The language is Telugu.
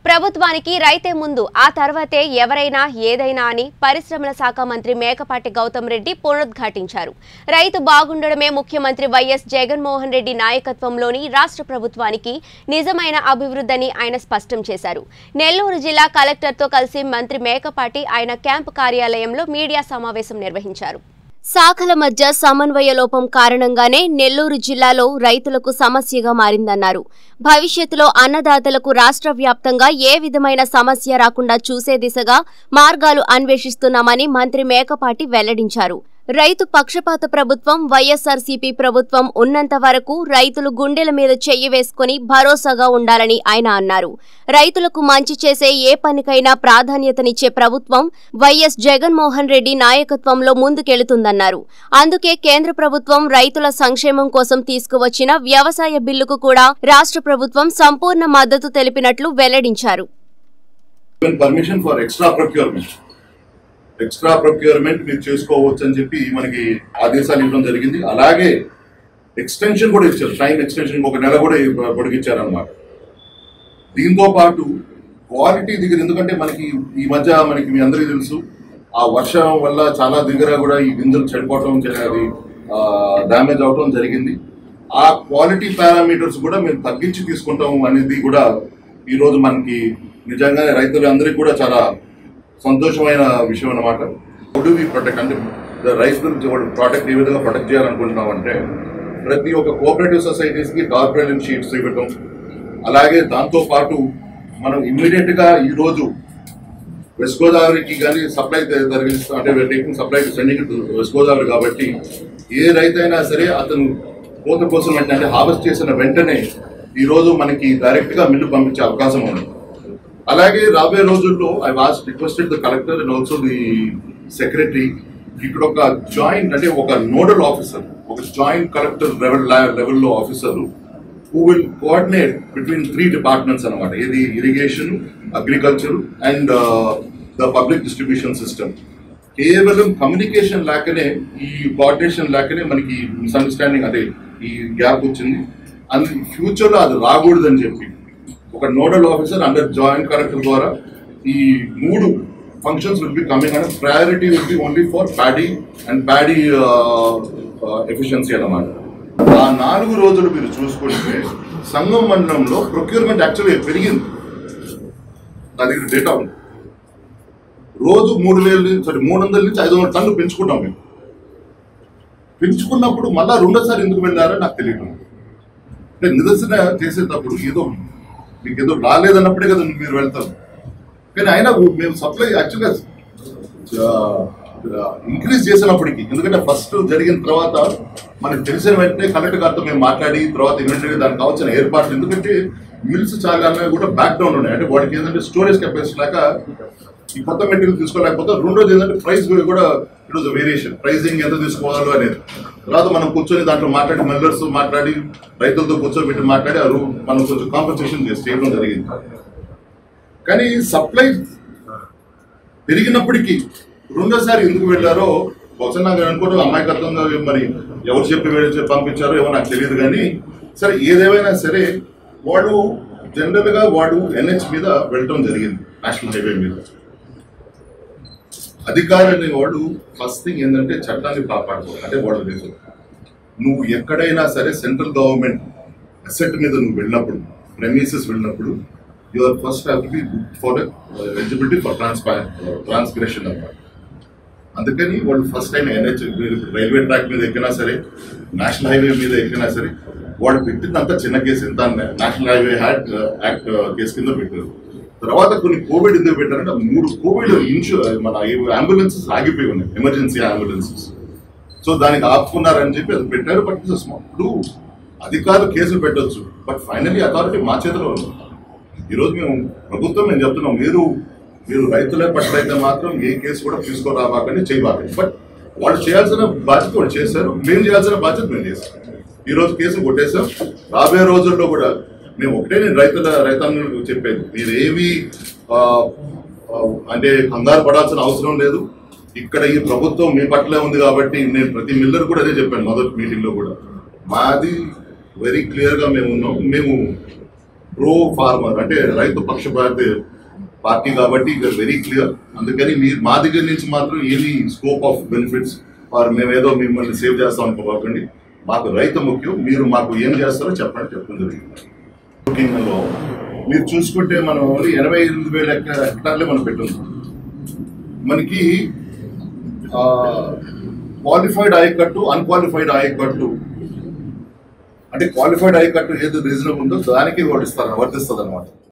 ప్రభుత్వానికి రైతే ముందు ఆ తర్వాతే ఎవరైనా ఏదైనా అని పరిశ్రమల శాఖ మంత్రి మేకపాటి గౌతమ్ రెడ్డి పునరుద్ఘాటించారు రైతు బాగుండడమే ముఖ్యమంత్రి వైఎస్ జగన్మోహన్ రెడ్డి నాయకత్వంలోని రాష్ట్ర ప్రభుత్వానికి నిజమైన అభివృద్ధిని ఆయన స్పష్టం చేశారు నెల్లూరు జిల్లా కలెక్టర్తో కలిసి మంత్రి మేకపాటి ఆయన క్యాంపు కార్యాలయంలో మీడియా సమావేశం నిర్వహించారు శాఖల మధ్య సమన్వయ లోపం కారణంగానే నెల్లూరు జిల్లాలో రైతులకు సమస్యగా మారిందన్నారు భవిష్యత్తులో అన్నదాతలకు రాష్ట్ర వ్యాప్తంగా ఏ విధమైన సమస్య రాకుండా చూసే దిశగా మార్గాలు అన్వేషిస్తున్నామని మంత్రి మేకపాటి వెల్లడించారు రైతు పక్షపాత ప్రభుత్వం వైఎస్ఆర్సీపీ ప్రభుత్వం ఉన్నంత వరకు రైతులు గుండెల మీద చెయ్యి వేసుకుని భరోసాగా ఉండాలని ఆయన అన్నారు రైతులకు మంచి చేసే ఏ పనికైనా ప్రాధాన్యతనిచ్చే ప్రభుత్వం వైఎస్ జగన్మోహన్ రెడ్డి నాయకత్వంలో ముందుకెళుతుందన్నారు అందుకే కేంద్ర ప్రభుత్వం రైతుల సంక్షేమం కోసం తీసుకువచ్చిన వ్యవసాయ బిల్లుకు కూడా రాష్ట్ర ప్రభుత్వం సంపూర్ణ మద్దతు తెలిపినట్లు వెల్లడించారు permission for extra procurement extra procurement మీరు చేసుకోవచ్చు అని చెప్పి మనకి ఆదేశాలు ఇవ్వడం జరిగింది అలాగే ఎక్స్టెన్షన్ కూడా ఇచ్చారు టైం ఎక్స్టెన్షన్ ఒక నెల కూడా పొడిగించారు అనమాట దీంతో పాటు క్వాలిటీ దగ్గర ఎందుకంటే మనకి ఈ మధ్య మనకి మీ అందరికీ తెలుసు ఆ వర్షం వల్ల చాలా దగ్గర కూడా ఈ గింజలు చెడిపోవటం అది డ్యామేజ్ అవటం జరిగింది ఆ క్వాలిటీ పారామీటర్స్ కూడా మేము తగ్గించి తీసుకుంటాం అనేది కూడా ఈ రోజు మనకి నిజంగానే రైతులందరికీ కూడా చాలా సంతోషమైన విషయం అనమాట వి ప్రొటెక్ట్ అంటే రైస్ గురించి ప్రొటెక్ట్ ఏ విధంగా ప్రొటెక్ట్ చేయాలనుకుంటున్నాం అంటే ప్రతి ఒక్క కోఆపరేటివ్ సొసైటీస్కి కార్పొరేషన్ షీట్స్ ఇవ్వటం అలాగే దాంతో పాటు మనం ఇమ్మీడియట్ గా ఈ రోజు వెస్ట్ గోదావరికి కానీ సప్లై జరిగిస్తాం అంటే taking supply sending west Godavari కాబట్టి ఏ రైతైనా సరే అతను కోత కోసం వెంటనే అంటే హార్వెస్ట్ చేసిన వెంటనే ఈ రోజు మనకి డైరెక్ట్ గా మిల్లు పంపించే అవకాశం ఉంది అలాగే రాబోయే రోజుల్లో I was requested the collector and also the secretary ఇక్కడ ఒక జాయింట్ అంటే ఒక నోడల్ ఆఫీసర్ ఒక జాయింట్ కలెక్టర్ లెవెల్ లెవెల్లో officer who will coordinate between three departments అనమాట ఇది irrigation agriculture and the public distribution system కేవలం కమ్యూనికేషన్ లేకనే ఈ కోఆర్డినేషన్ లేకనే మనకి మిస్అండర్స్టాండింగ్ అదే ఈ గ్యాప్ వచ్చింది అండ్ ఫ్యూచర్లో అది రాకూడదని చెప్పి ఒక nodal officer under joint collector ద్వారా ఈ మూడు functions will be coming and priority will be only for paddy and paddy efficiency అన్నమాట ఆ నాలుగు రోజులు మీరు చూసుకుంటే సంగం మండలంలో ప్రొక్యూర్మెంట్ యాక్చువల్లీ పెరిగింది నా దగ్గర డేటా ఉంది రోజు మూడు వేలు సారీ మూడు వందల నుంచి ఐదు వందల టన్ను పెంచుకుంటాం మేము పెంచుకున్నప్పుడు మళ్ళా రెండోసారి ఎందుకు వెళ్ళారో నాకు తెలియదు అంటే నిదర్శన చేసేటప్పుడు ఏదో మీకు ఏదో రాలేదన్నప్పుడే కదా మీరు వెళ్తారు కానీ అయినా మేము సప్లై యాక్చువల్గా ఇంక్రీజ్ చేసినప్పటికీ ఎందుకంటే ఫస్ట్ జరిగిన తర్వాత మనకు తెలిసిన వెంటనే కలెక్టర్ గారితో మేము మాట్లాడి తర్వాత ఇమీడియట్గా దానికి కావాల్సిన ఏర్పాట్లు ఎందుకంటే మిల్స్ చాలా అనేవి కూడా బ్యాక్ డౌన్ ఉన్నాయి అంటే వాడికి ఏంటంటే స్టోరేజ్ కెపాసిటీ లేక ఈ కొత్త మెటీరియల్ తీసుకోలేకపోతే రెండోది ఏంటంటే ప్రైస్ కూడా ఇట్ వాజ్ వేరియేషన్ ప్రైసింగ్ ఎంత తీసుకోవాలో అనేది తర్వాత మనం కూర్చొని దాంట్లో మాట్లాడి మెల్లర్స్ మాట్లాడి రైతులతో కూర్చోబెట్టి మాట్లాడి ఆ రూ- మనం కొంచెం కాంపన్సేషన్ చేసి చేయడం జరిగింది కానీ సప్లై పెరిగినప్పటికీ రెండోసారి ఎందుకు వెళ్ళారో బహుశా నాకు అనుకోవడం అమాయకత్వంగా మరి ఎవరు చెప్పి వెళ్ళి పంపించారో ఏమో నాకు తెలియదు కానీ సరే ఏదేమైనా సరే వాడు జనరల్ గా వాడు ఎన్హెచ్ మీద వెళ్ళటం జరిగింది నేషనల్ హైవే మీద అధికారి అనేవాడు ఫస్ట్ థింగ్ ఏంటంటే చట్టాన్ని కాపాడుకోవాలి అంటే వాడు లేదు నువ్వు ఎక్కడైనా సరే సెంట్రల్ గవర్నమెంట్ అసెట్ మీద నువ్వు వెళ్ళినప్పుడు ప్రెమిసెస్ వెళ్ళినప్పుడు your first have be for eligibility for transpire transgression అన్నమాట అందుకని వాళ్ళు first time NH railway track మీద ఎక్కినా సరే నేషనల్ హైవే మీద ఎక్కినా సరే వాడు పెట్టిందంతా చిన్న కేసు ఎంత national highway had act case కింద పెట్టారు తర్వాత కొన్ని కోవిడ్ ఎందుకు పెట్టారంటే ఆ మూడు కోవిడ్ ఇన్షూ మన అంబులెన్సెస్ ఆగిపోయి ఉన్నాయి ఎమర్జెన్సీ అంబులెన్సెస్ సో దానికి ఆపుకున్నారని చెప్పి అది పెట్టారు బట్ ఇప్పుడు అధికారులు కేసులు పెట్టొచ్చు బట్ ఫైనలీ అథారిటీ మా చేతిలో ఉంది ఈరోజు మేము ప్రభుత్వం మేము చెప్తున్నాం మీరు మీరు రైతులే పట్లయితే మాత్రం ఏ కేసు కూడా తీసుకురాబాకండి చేయబాకండి బట్ వాళ్ళు చేయాల్సిన బాధ్యత వాళ్ళు చేశారు మేము చేయాల్సిన బాధ్యత మేము చేస్తాం ఈ రోజు కేసు కొట్టేశాం రాబోయే రోజుల్లో కూడా మేము ఒకటే నేను రైతుల రైతాంగులకు చెప్పేది మీరు ఏమి ఆ, ఆ, అంటే కంగారు పడాల్సిన అవసరం లేదు ఇక్కడ ఈ ప్రభుత్వం మీ పట్లే ఉంది కాబట్టి నేను ప్రతి మిల్లర్ కూడా అదే చెప్పాను మొదటి మీటింగ్ లో కూడా మాది వెరీ క్లియర్ గా మేము ఉన్నాం మేము ప్రో ఫార్మర్ అంటే రైతు పక్షపాత పార్టీ కాబట్టి ఇక వెరీ క్లియర్ అందుకని మీరు మా దగ్గర నుంచి మాత్రం ఏమి స్కోప్ ఆఫ్ బెనిఫిట్స్ వారు మేమేదో మిమ్మల్ని సేవ్ చేస్తాం అనుకోకండి మాకు రైతు ముఖ్యం మీరు మాకు ఏం చేస్తారో చెప్పండి చెప్పడం జరిగింది బుకింగ్లో మీరు చూసుకుంటే మనం ఓన్లీ ఎనభై ఎనిమిది వేల హెక్ట- హెక్టార్లే మనం పెట్టున్నాం మనకి క్వాలిఫైడ్ ఆయకట్టు అన్క్వాలిఫైడ్ ఆయకట్టు అంటే క్వాలిఫైడ్ ఆయకట్టు ఏది రీజనబుల్ ఉందో దానికి ఓడిస్తారు వర్తిస్తుంది అనమాట